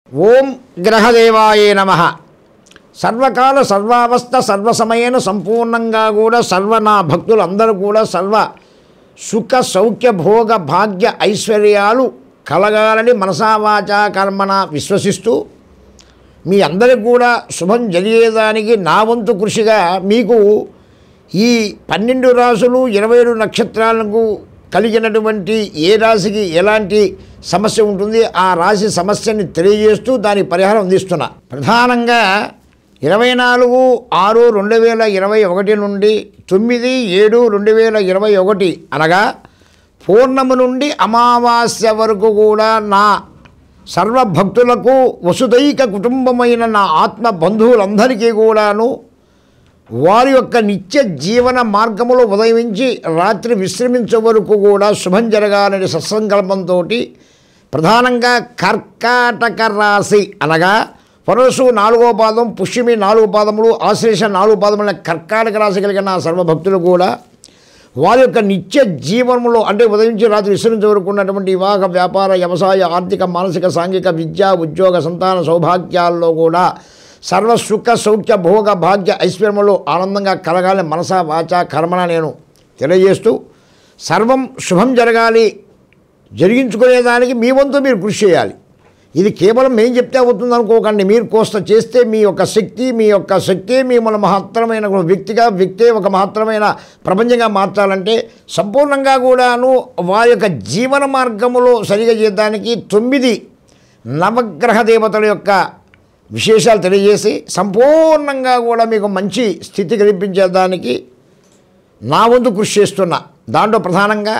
ఓం గ్రహదేవాయే నమ సర్వకాల సర్వావస్థ సర్వసమయన సంపూర్ణంగా కూడా సర్వ నా భక్తులు అందరూ కూడా సర్వ సుఖ సౌఖ్య భోగ భాగ్య ఐశ్వర్యాలు కలగాలని మనసావాచ కర్మణ విశ్వసిస్తూ మీ అందరికి కూడా శుభం జరిగేదానికి నా వంతు కృషిగా మీకు ఈ పన్నెండు రాసులు ఇరవై ఏడు నక్షత్రాలకు కలిగినటువంటి ఏ రాశికి ఎలాంటి సమస్య ఉంటుంది ఆ రాశి సమస్యని తెలియజేస్తూ దాని పరిహారం అందిస్తున్నా ప్రధానంగా ఇరవై నాలుగు ఆరు రెండు వేల ఇరవై ఒకటి నుండి తొమ్మిది ఏడు రెండు వేల ఇరవై ఒకటి అనగా పూర్ణము నుండి అమావాస్య వరకు కూడా నా సర్వభక్తులకు వసుదైక కుటుంబమైన నా ఆత్మ బంధువులందరికీ కూడాను వారి యొక్క నిత్య జీవన మార్గములో ఉదయించి రాత్రి విశ్రమించే వరకు కూడా శుభం జరగాలని సత్సంకల్పంతో ప్రధానంగా కర్కాటక రాశి అనగా పరశు నాలుగో పాదం పుష్యమి నాలుగు పాదములు ఆశ్లేష నాలుగు పాదముల కర్కాటక రాశి కలిగిన నా సర్వభక్తులు కూడా వారి యొక్క నిత్య జీవనంలో అంటే ఉదయించి రాత్రి విశ్రమించే వరకు ఉన్నటువంటి వివాహ వ్యాపార వ్యవసాయ ఆర్థిక మానసిక సాంఘిక విద్యా ఉద్యోగ సంతాన సౌభాగ్యాల్లో కూడా సర్వ సుఖ సౌఖ్య భోగ భాగ్య ఐశ్వర్యములు ఆనందంగా కలగాలని మనసా వాచ కర్మణ నేను తెలియజేస్తూ సర్వం శుభం జరగాలి జరిగించుకునేదానికి మీ వంతు మీరు కృషి చేయాలి ఇది కేవలం మేము చెప్తే అవుతుంది అనుకోకండి మీరు కోస్త చేస్తే మీ యొక్క శక్తి మీ యొక్క శక్తి మిమ్మల్ని మహత్తరమైన ఒక వ్యక్తిగా వ్యక్తే ఒక మహత్తరమైన ప్రపంచంగా మార్చాలంటే సంపూర్ణంగా కూడాను వారి యొక్క జీవన మార్గములో సరిగా చేయడానికి తొమ్మిది నవగ్రహ దేవతల యొక్క విశేషాలు తెలియజేసి సంపూర్ణంగా కూడా మీకు మంచి స్థితి కల్పించేదానికి నా వంతు కృషి చేస్తున్నా దాంట్లో ప్రధానంగా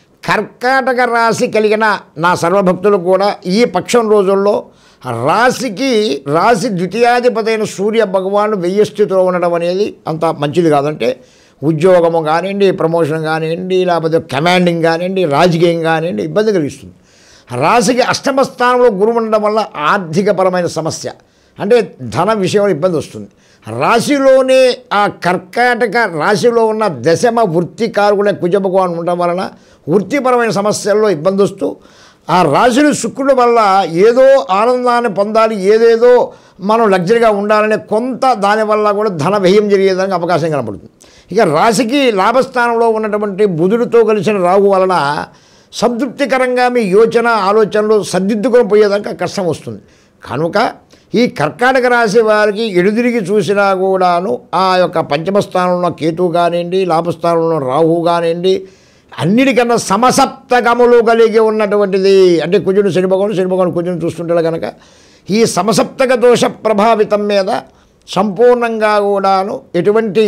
కర్కాటక రాశి కలిగిన నా సర్వభక్తులు కూడా ఈ పక్షం రోజుల్లో రాశికి రాశి ద్వితీయాధిపతి అయిన సూర్య భగవాను వెయ్యి స్థితిలో ఉండడం అనేది అంత మంచిది కాదంటే ఉద్యోగము కానివ్వండి ప్రమోషన్ కానివ్వండి లేకపోతే కమాండింగ్ కానివ్వండి రాజకీయం కానివ్వండి ఇబ్బంది కలిగిస్తుంది రాశికి అష్టమ స్థానంలో గురువు ఉండడం వల్ల ఆర్థికపరమైన సమస్య అంటే ధన విషయంలో ఇబ్బంది వస్తుంది రాశిలోనే ఆ కర్కాటక రాశిలో ఉన్న దశమ వృత్తి కారకుడే కుజ భగవాన్ ఉండడం వలన వృత్తిపరమైన సమస్యల్లో ఇబ్బంది వస్తూ ఆ రాశులు శుక్రుడి వల్ల ఏదో ఆనందాన్ని పొందాలి ఏదేదో మనం లగ్జరీగా ఉండాలనే కొంత దానివల్ల కూడా ధన వ్యయం జరిగేదానికి అవకాశం కనపడుతుంది ఇక రాశికి లాభస్థానంలో ఉన్నటువంటి బుధుడితో కలిసిన రాహు వలన సంతృప్తికరంగా మీ యోచన ఆలోచనలు సర్దిద్దుకొని పోయేదానికి కష్టం వస్తుంది కనుక ఈ కర్కాటక రాశి వారికి ఎడుదిరిగి చూసినా కూడాను ఆ యొక్క పంచమ స్థానంలో కేతు కానివ్వండి లాభస్థానంలో రాహు కానివ్వండి అన్నిటికన్నా సమసప్తకములు కలిగి ఉన్నటువంటిది అంటే కుజుడు శనిభగవాను శనిభగవాను కుజును చూస్తుంటాడు కనుక ఈ సమసప్తక దోష ప్రభావితం మీద సంపూర్ణంగా కూడాను ఎటువంటి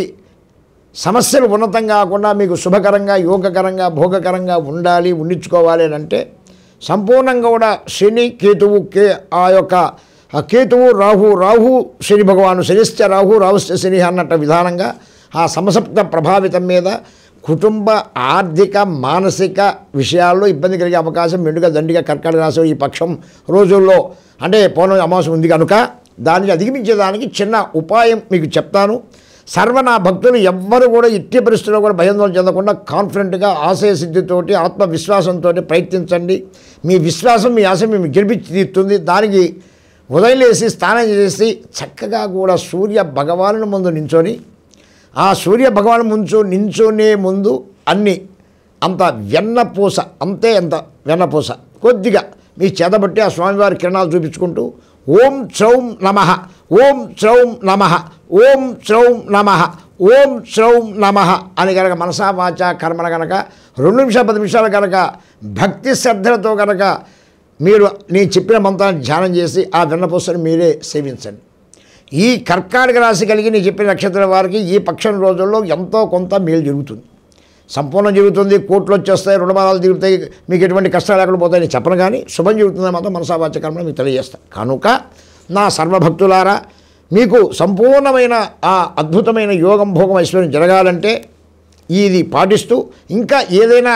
సమస్యలు ఉన్నతం కాకుండా మీకు శుభకరంగా యోగకరంగా భోగకరంగా ఉండాలి ఉండించుకోవాలి అని అంటే సంపూర్ణంగా కూడా శని కేతువు కే ఆ యొక్క ఆ కేతువు రాహు రాహు శని భగవాను శనిశ్చ రాహు రాహుశ్చ శని అన్నట్టు విధానంగా ఆ సమసప్త ప్రభావితం మీద కుటుంబ ఆర్థిక మానసిక విషయాల్లో ఇబ్బంది కలిగే అవకాశం మెండుగా దండిగా కర్కాటక రాశి ఈ పక్షం రోజుల్లో అంటే పౌర్ణమి అమావాస్య ఉంది కనుక దాన్ని అధిగమించేదానికి చిన్న ఉపాయం మీకు చెప్తాను సర్వ నా భక్తులు ఎవ్వరు కూడా ఇట్టి పరిస్థితుల్లో కూడా భయాందోళన చెందకుండా కాన్ఫిడెంట్గా ఆశయ సిద్ధితోటి ఆత్మవిశ్వాసంతో ప్రయత్నించండి మీ విశ్వాసం మీ ఆశ మేము గెలిపించి తీరుతుంది దానికి ఉదయం లేసి స్నానం చేసి చక్కగా కూడా సూర్య భగవాను ముందు నించొని ఆ సూర్య భగవాన్ ముంచు నించునే ముందు అన్ని అంత వెన్నపూస అంతే అంత వెన్నపూస కొద్దిగా మీ చేతబట్టి ఆ స్వామివారి కిరణాలు చూపించుకుంటూ ఓం శ్రౌం నమ ఓం శ్రౌం నమ ఓం శ్రౌం నమ ఓం శ్రౌం నమ అని కనుక మనసా వాచ కర్మన కనుక రెండు నిమిషాలు పది నిమిషాలు కనుక భక్తి శ్రద్ధలతో కనుక మీరు నేను చెప్పిన మంత్రాన్ని ధ్యానం చేసి ఆ వెన్నపూసని మీరే సేవించండి ఈ కర్కాటక రాశి కలిగి నేను చెప్పిన నక్షత్రం వారికి ఈ పక్షం రోజుల్లో ఎంతో కొంత మేలు జరుగుతుంది సంపూర్ణం జరుగుతుంది కోట్లు వచ్చేస్తాయి రుణమానాలు తిరుగుతాయి మీకు ఎటువంటి కష్టాలు లేకుండా పోతాయి నేను చెప్పను కానీ శుభం జరుగుతుందని మాత్రం మనసావాచకర్మను మీకు తెలియజేస్తాను కనుక నా సర్వభక్తులారా మీకు సంపూర్ణమైన ఆ అద్భుతమైన యోగం భోగం ఐశ్వర్యం జరగాలంటే ఇది పాటిస్తూ ఇంకా ఏదైనా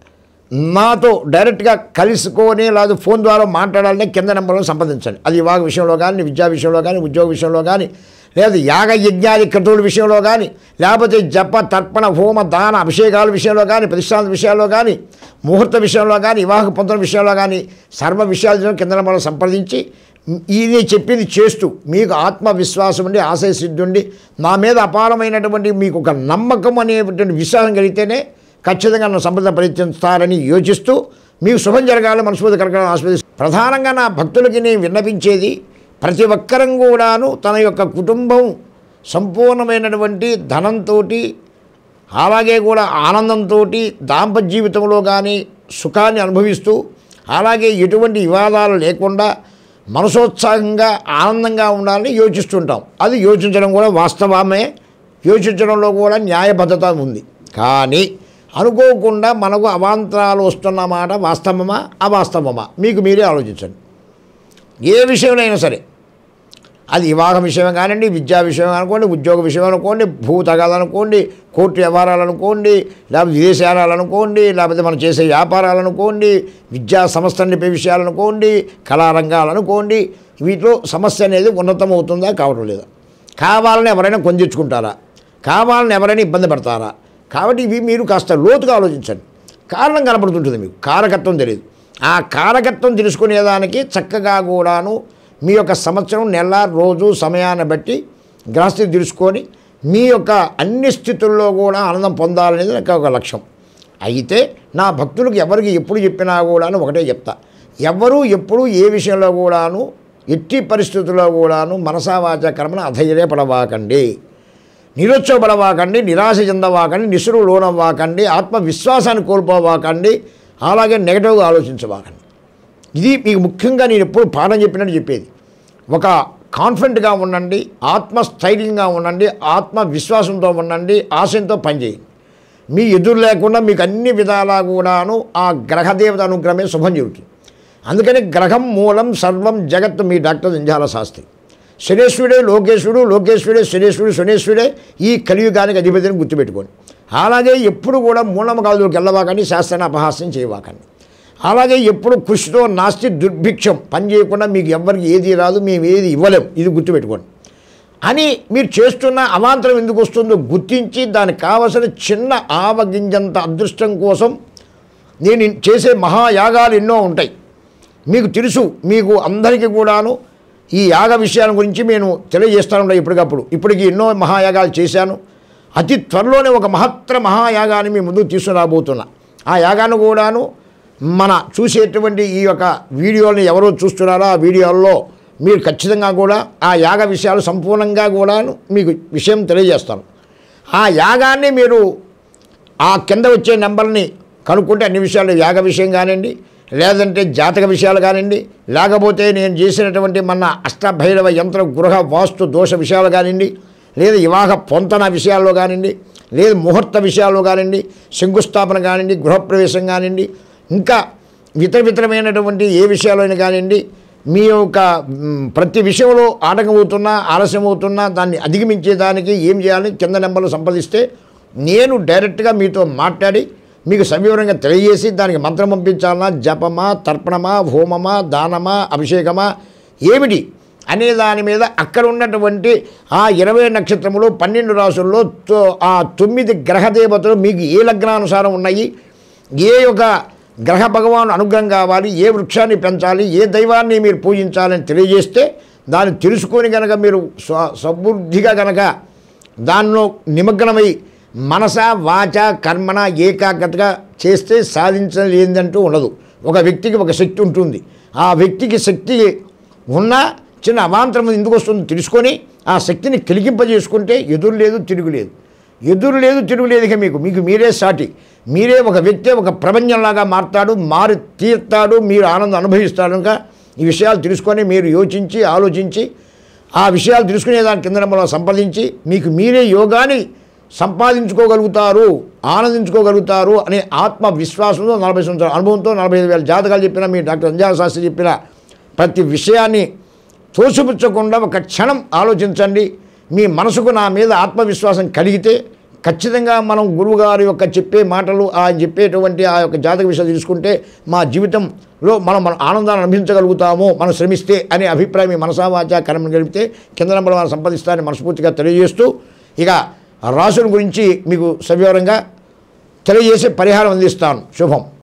నాతో డైరెక్ట్గా కలుసుకొని లేదా ఫోన్ ద్వారా మాట్లాడాలంటే కింద నెంబర్లో సంప్రదించండి అది వివాహ విషయంలో కానీ విద్యా విషయంలో కానీ ఉద్యోగ విషయంలో కానీ లేదా యాగ యజ్ఞాది క్రతువుల విషయంలో కానీ లేకపోతే జప తర్పణ హోమ దాన అభిషేకాల విషయంలో కానీ ప్రతిష్టాంత విషయాల్లో కానీ ముహూర్త విషయంలో కానీ వివాహ పొందడం విషయంలో కానీ సర్వ విషయాల కింద నెంబర్లో సంప్రదించి ఇది చెప్పింది చేస్తూ మీకు ఆత్మవిశ్వాసం ఉండి ఆశయ సిద్ధి ఉండి నా మీద అపారమైనటువంటి మీకు ఒక నమ్మకం అనేటువంటి విశ్వాసం కలిగితేనే ఖచ్చితంగా నన్ను సంపద ప్రయత్నిస్తారని యోచిస్తూ మీకు శుభం జరగాలి మనస్ఫూర్తి కలగాలని ఆస్వాదిస్తూ ప్రధానంగా నా భక్తులకి నేను విన్నపించేది ప్రతి ఒక్కరం కూడాను తన యొక్క కుటుంబం సంపూర్ణమైనటువంటి ధనంతో అలాగే కూడా ఆనందంతో దాంపత్య జీవితంలో కానీ సుఖాన్ని అనుభవిస్తూ అలాగే ఎటువంటి వివాదాలు లేకుండా మనసోత్సాహంగా ఆనందంగా ఉండాలని యోచిస్తుంటాం అది యోచించడం కూడా వాస్తవమే యోచించడంలో కూడా న్యాయబద్ధత ఉంది కానీ అనుకోకుండా మనకు అవాంతరాలు వస్తున్నమాట వాస్తవమా అవాస్తవమా మీకు మీరే ఆలోచించండి ఏ విషయంలో సరే అది వివాహం విషయం కానివ్వండి విద్యా విషయం అనుకోండి ఉద్యోగ విషయం అనుకోండి భూ తగాదనుకోండి కోర్టు వ్యవహారాలు అనుకోండి లేకపోతే విదేశాలు అనుకోండి లేకపోతే మనం చేసే వ్యాపారాలు అనుకోండి విద్యా సంస్థ నిపే విషయాలు అనుకోండి కళారంగాలు అనుకోండి వీటిలో సమస్య అనేది ఉన్నతమవుతుందా కావడం లేదా కావాలని ఎవరైనా కొందించుకుంటారా కావాలని ఎవరైనా ఇబ్బంది పడతారా కాబట్టి ఇవి మీరు కాస్త లోతుగా ఆలోచించండి కారణం కనపడుతుంటుంది మీకు కారకత్వం తెలియదు ఆ కారకత్వం తెలుసుకునేదానికి చక్కగా కూడాను మీ యొక్క సంవత్సరం నెల రోజు సమయాన్ని బట్టి గ్రహస్థితి తెలుసుకొని మీ యొక్క అన్ని స్థితుల్లో కూడా ఆనందం పొందాలనేది నాకు ఒక లక్ష్యం అయితే నా భక్తులకు ఎవరికి ఎప్పుడు చెప్పినా కూడాను ఒకటే చెప్తా ఎవరు ఎప్పుడు ఏ విషయంలో కూడాను ఎట్టి పరిస్థితుల్లో కూడాను మనసావాచ కర్మను అధైర్యపడవాకండి నిరుత్సవపడవాకండి నిరాశ చెందవాకండి నిసురు లోనవ్వాకండి ఆత్మవిశ్వాసాన్ని కోల్పోవాకండి అలాగే నెగటివ్గా ఆలోచించవాకండి ఇది మీకు ముఖ్యంగా నేను ఎప్పుడు పాఠం చెప్పినట్టు చెప్పేది ఒక కాన్ఫిడెంట్గా ఉండండి ఆత్మస్థైర్యంగా ఉండండి ఆత్మవిశ్వాసంతో ఉండండి ఆశయంతో పనిచేయండి మీ ఎదురు లేకుండా మీకు అన్ని విధాలా కూడాను ఆ గ్రహదేవత అనుగ్రహమే శుభం జరుగుతుంది అందుకని గ్రహం మూలం సర్వం జగత్తు మీ డాక్టర్ జంజాల శాస్త్రి శనేశ్వరుడే లోకేశ్వరుడు లోకేశ్వరుడే శనేశ్వరుడు శనేశ్వరుడే ఈ కలియుగానికి అధిపతిని గుర్తుపెట్టుకోండి అలాగే ఎప్పుడు కూడా మూఢనమ్మకాలకు వెళ్ళవాకండి శాస్త్రాన్ని అపహాస్యం చేయవాకండి అలాగే ఎప్పుడు కృషితో నాస్తి దుర్భిక్షం పని చేయకుండా మీకు ఎవరికి ఏది రాదు మేము ఏది ఇవ్వలేం ఇది గుర్తుపెట్టుకోండి అని మీరు చేస్తున్న అవాంతరం ఎందుకు వస్తుందో గుర్తించి దానికి కావలసిన చిన్న ఆవగింజంత అదృష్టం కోసం నేను చేసే మహాయాగాలు ఎన్నో ఉంటాయి మీకు తెలుసు మీకు అందరికీ కూడాను ఈ యాగ విషయాల గురించి నేను తెలియజేస్తాను ఇప్పటికప్పుడు ఇప్పటికి ఎన్నో మహాయాగాలు చేశాను అతి త్వరలోనే ఒక మహత్తర మహాయాగాన్ని మీ ముందుకు తీసుకురాబోతున్నా ఆ యాగాన్ని కూడాను మన చూసేటువంటి ఈ యొక్క వీడియోని ఎవరో చూస్తున్నారో ఆ వీడియోల్లో మీరు ఖచ్చితంగా కూడా ఆ యాగ విషయాలు సంపూర్ణంగా కూడాను మీకు విషయం తెలియజేస్తాను ఆ యాగాన్ని మీరు ఆ కింద వచ్చే నెంబర్ని కనుక్కుంటే అన్ని విషయాలు యాగ విషయం కానివ్వండి లేదంటే జాతక విషయాలు కానివ్వండి లేకపోతే నేను చేసినటువంటి మన అష్టభైరవ యంత్ర గృహ వాస్తు దోష విషయాలు కానివ్వండి లేదా వివాహ పొంతన విషయాల్లో కానివ్వండి లేదు ముహూర్త విషయాల్లో కానివ్వండి శంకుస్థాపన కానివ్వండి గృహప్రవేశం కానివ్వండి ఇంకా ఇతర ఇతరమైనటువంటి ఏ విషయాలైనా కానివ్వండి మీ యొక్క మ్, ప్రతి విషయంలో ఆటంకమవుతున్నా ఆలస్యమవుతున్నా దాన్ని అధిగమించేదానికి ఏం చేయాలని కింద నెంబర్లు సంపాదిస్తే నేను డైరెక్ట్గా మీతో మాట్లాడి మీకు సవివరంగా తెలియజేసి దానికి మంత్రం పంపించాలన్నా జపమా తర్పణమా హోమమా దానమా అభిషేకమా ఏమిటి అనే దాని మీద అక్కడ ఉన్నటువంటి ఆ ఇరవై నక్షత్రములు పన్నెండు రాసుల్లో తో- ఆ తొమ్మిది గ్రహదేవతలు మీకు ఏ లగ్నానుసారం ఉన్నాయి ఏ యొక్క గ్రహ భగవాన్ అనుగ్రహం కావాలి ఏ వృక్షాన్ని పెంచాలి ఏ దైవాన్ని మీరు పూజించాలని తెలియజేస్తే దాన్ని తెలుసుకొని కనుక మీరు స్వ సమృద్ధిగా కనుక దానిలో నిమగ్నమై మనస వాచ కర్మణ ఏకాగ్రతగా చేస్తే సాధించలేదంటూ ఉండదు ఒక వ్యక్తికి ఒక శక్తి ఉంటుంది ఆ వ్యక్తికి శక్తి ఉన్నా చిన్న అవాంతరం ఎందుకు వస్తుందో తెలుసుకొని ఆ శక్తిని కలిగింపజేసుకుంటే ఎదురు లేదు తిరుగు లేదు ఎదురు లేదు తిరుగులేదు ఇక మీకు మీకు మీరే సాటి మీరే ఒక వ్యక్తి ఒక ప్రపంచంలాగా మారుతాడు మారి తీర్తాడు మీరు ఆనందం అనుభవిస్తాడు కనుక ఈ విషయాలు తెలుసుకొని మీరు యోచించి ఆలోచించి ఆ విషయాలు తెలుసుకునే దాని కింద నెంబర్లో సంపాదించి మీకు మీరే యోగాన్ని సంపాదించుకోగలుగుతారు ఆనందించుకోగలుగుతారు అనే ఆత్మవిశ్వాసంతో నలభై సంవత్సరాల అనుభవంతో నలభై ఐదు వేల జాతకాలు చెప్పిన మీ డాక్టర్ అంజాల శాస్త్రి చెప్పిన ప్రతి విషయాన్ని తోసిపుచ్చకుండా ఒక క్షణం ఆలోచించండి మీ మనసుకు నా మీద ఆత్మవిశ్వాసం కలిగితే ఖచ్చితంగా మనం గురువుగారి యొక్క చెప్పే మాటలు ఆ చెప్పేటువంటి ఆ యొక్క జాతక విషయాలు తీసుకుంటే మా జీవితంలో మనం మన ఆనందాన్ని అనుభవించగలుగుతాము మనం శ్రమిస్తే అనే అభిప్రాయం మీ మనసావాచ కర్మను గడిపితే కింద నెంబర్ మనం సంపాదిస్తారని మనస్ఫూర్తిగా తెలియజేస్తూ ఇక రాసుల గురించి మీకు సవివరంగా తెలియజేసే పరిహారం అందిస్తాను శుభం